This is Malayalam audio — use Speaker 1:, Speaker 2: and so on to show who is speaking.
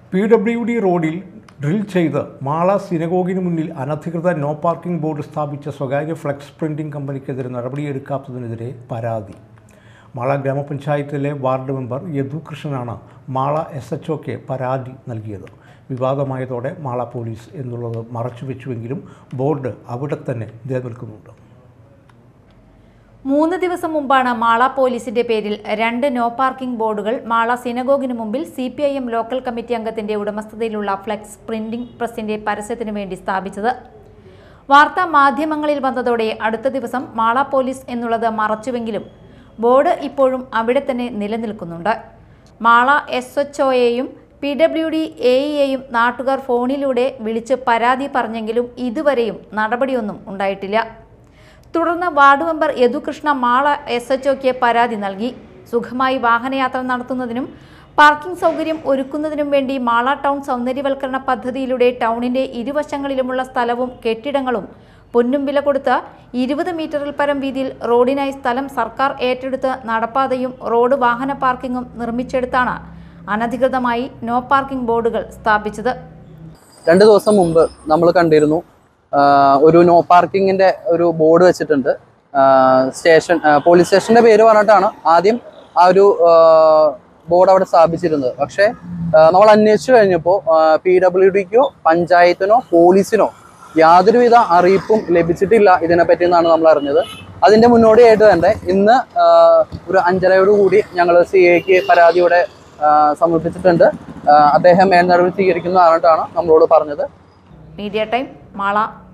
Speaker 1: പി ഡബ്ല്യു ഡി റോഡിൽ ഡ്രിൽ ചെയ്ത് മാള സിനഗോഗിന് മുന്നിൽ അനധികൃത നോ പാർക്കിംഗ് ബോർഡ് സ്ഥാപിച്ച സ്വകാര്യ ഫ്ലെക്സ് പ്രിൻറ്റിംഗ് കമ്പനിക്കെതിരെ നടപടിയെടുക്കാത്തതിനെതിരെ പരാതി മാള ഗ്രാമപഞ്ചായത്തിലെ വാർഡ് മെമ്പർ യദു കൃഷ്ണനാണ് മാള എസ് എച്ച് ഒക്ക് പരാതി നൽകിയത് വിവാദമായതോടെ മാള പോലീസ് എന്നുള്ളത് മറച്ചുവെച്ചുവെങ്കിലും ബോർഡ് അവിടെ തന്നെ നിലനിൽക്കുന്നുണ്ട്
Speaker 2: മൂന്ന് ദിവസം മുമ്പാണ് മാള പോലീസിന്റെ പേരിൽ രണ്ട് നോ പാർക്കിംഗ് ബോർഡുകൾ മാള സിനഗോഗിന് മുമ്പിൽ C P I M local committee അംഗത്തിന്റെ ഉടമസ്ഥതയിലുള്ള ഫ്ലെക്സ് പ്രിന്റിംഗ് പ്രസിന്റെ പരസ്യത്തിനു വേണ്ടി സ്ഥാപിച്ചത് വാർത്താ മാധ്യമങ്ങളിൽ വന്നതോടെ അടുത്ത ദിവസം മാള പോലീസ് എന്നുള്ളത് മറച്ചുവെങ്കിലും ബോർഡ് ഇപ്പോഴും അവിടെ തന്നെ നിലനിൽക്കുന്നുണ്ട് മാള എസ് എച്ച് ഒയെയും പി ഡബ്ല്യു ഡി എയെയും നാട്ടുകാർ ഫോണിലൂടെ വിളിച്ച് പരാതി പറഞ്ഞെങ്കിലും ഇതുവരെയും നടപടിയൊന്നും ഉണ്ടായിട്ടില്ല തുടർന്ന് ward member Yadukrishna Mala S H ഒക്ക് പരാതി നൽകി സുഖമായി വാഹനയാത്ര നടത്തുന്നതിനും പാർക്കിംഗ് സൗകര്യം ഒരുക്കുന്നതിനും വേണ്ടി മാള ടൗൺ സൗന്ദര്യവൽക്കരണ പദ്ധതിയിലൂടെ ടൗണിന്റെ ഇരുവശങ്ങളിലുമുള്ള സ്ഥലവും കെട്ടിടങ്ങളും പൊന്നും വില കൊടുത്ത് ഇരുപത് മീറ്ററിൽ പരം വീതിയിൽ റോഡിനായി സ്ഥലം സർക്കാർ ഏറ്റെടുത്ത് നടപ്പാതയും റോഡ് വാഹന പാർക്കിങ്ങും നിർമ്മിച്ചെടുത്താണ് അനധികൃതമായി നോ പാർക്കിംഗ് ബോർഡുകൾ സ്ഥാപിച്ചത്
Speaker 3: രണ്ട് ദിവസം മുമ്പ് നമ്മൾ കണ്ടിരുന്നു ആ, ഒരു നോ പാർക്കിങ്ങിന്റെ ഒരു ബോർഡ് വെച്ചിട്ടുണ്ട് ആ, സ്റ്റേഷൻ ആ, പോലീസ് സ്റ്റേഷന്റെ പേര് പറഞ്ഞിട്ടാണ് ആദ്യം ആ ഒരു ആ, ബോർഡ് അവിടെ സ്ഥാപിച്ചിരുന്നത് പക്ഷേ ആ, നമ്മൾ അന്വേഷിച്ചു കഴിഞ്ഞപ്പോൾ പി ഡബ്ല്യു ഡിക്കോ പഞ്ചായത്തിനോ പോലീസിനോ യാതൊരുവിധ അറിയിപ്പും ലഭിച്ചിട്ടില്ല ഇതിനെപ്പറ്റി എന്നാണ് നമ്മൾ അറിഞ്ഞത് അതിന്റെ മുന്നോടിയായിട്ട് തന്നെ ഇന്ന് ആ, ഒരു അഞ്ചരയോട് കൂടി ഞങ്ങൾ സി എക്ക് പരാതിയോടെ ആ, സമർപ്പിച്ചിട്ടുണ്ട് ആ, അദ്ദേഹം മേൽ നടപടി സ്വീകരിക്കുന്നതായിട്ടാണ് നമ്മളോട് പറഞ്ഞത്
Speaker 2: മീഡിയ ടൈം മാള